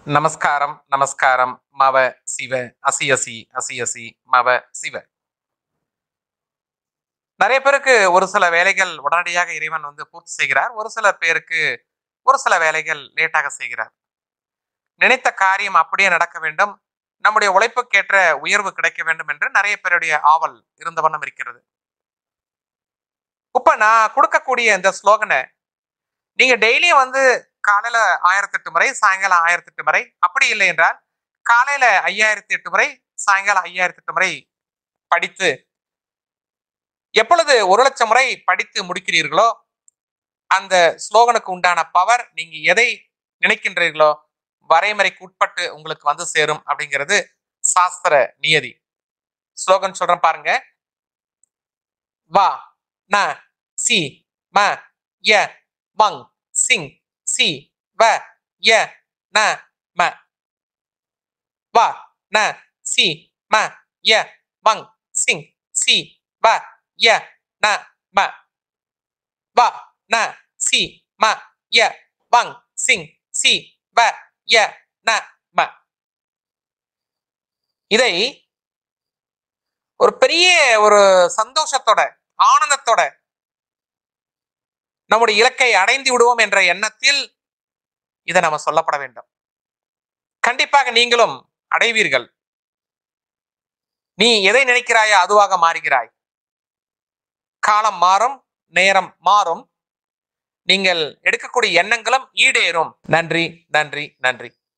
நமஸ்காரம் நமஸ்காரம் மவ சிவ அசியசி அசியசி மவ சிவ நிறைய பேருக்கு ஒரு சில வேலைகள் உடனடியாக இறைவன் வந்து பூர்த்தி செய்கிறார் ஒரு சில பேருக்கு ஒரு சில வேலைகள் லேட்டாக செய்கிறார் நினைத்த காரியம் அப்படியே நடக்க வேண்டும் நம்முடைய உழைப்புக்கேற்ற உயர்வு கிடைக்க வேண்டும் என்று நிறைய பேருடைய ஆவல் இருந்த வண்ணம் இருக்கிறது இப்ப நான் கொடுக்கக்கூடிய இந்த ஸ்லோகனை நீங்க டெய்லியும் வந்து காலையில ஆயிரத்தி எட்டு முறை சாயங்காலம் ஆயிரத்தி எட்டு முறை அப்படி இல்லை என்றால் காலையில ஐயாயிரத்தி எட்டு முறை சாயங்காலம் ஐயாயிரத்தி எட்டு முறை படித்து எப்பொழுது ஒரு லட்சம் முறை படித்து முடிக்கிறீர்களோ அந்த ஸ்லோகனுக்கு உண்டான பவர் நீங்க எதை நினைக்கின்றீர்களோ வரைமுறைக்கு உட்பட்டு உங்களுக்கு வந்து சேரும் அப்படிங்கிறது சாஸ்திர நியதி ஸ்லோகன் சொல்றேன் பாருங்க வா ந சி ம ய வங் சிங் சி வ ய ந ம வ ந சி ம ய வங் சிங் சி வ ய ந ம வ ந சி ம ய வங் சிங் சி வ ய ந ம இதை ஒரு பெரிய ஒரு சந்தோஷத்தோட ஆனந்தத்தோட நம்முடைய இலக்கை அடைந்து விடுவோம் என்ற எண்ணத்தில் இதை நம்ம சொல்லப்பட வேண்டும் கண்டிப்பாக நீங்களும் அடைவீர்கள் நீ எதை நினைக்கிறாயோ அதுவாக மாறுகிறாய் காலம் மாறும் நேரம் மாறும் நீங்கள் எடுக்கக்கூடிய எண்ணங்களும் ஈடேறும் நன்றி நன்றி நன்றி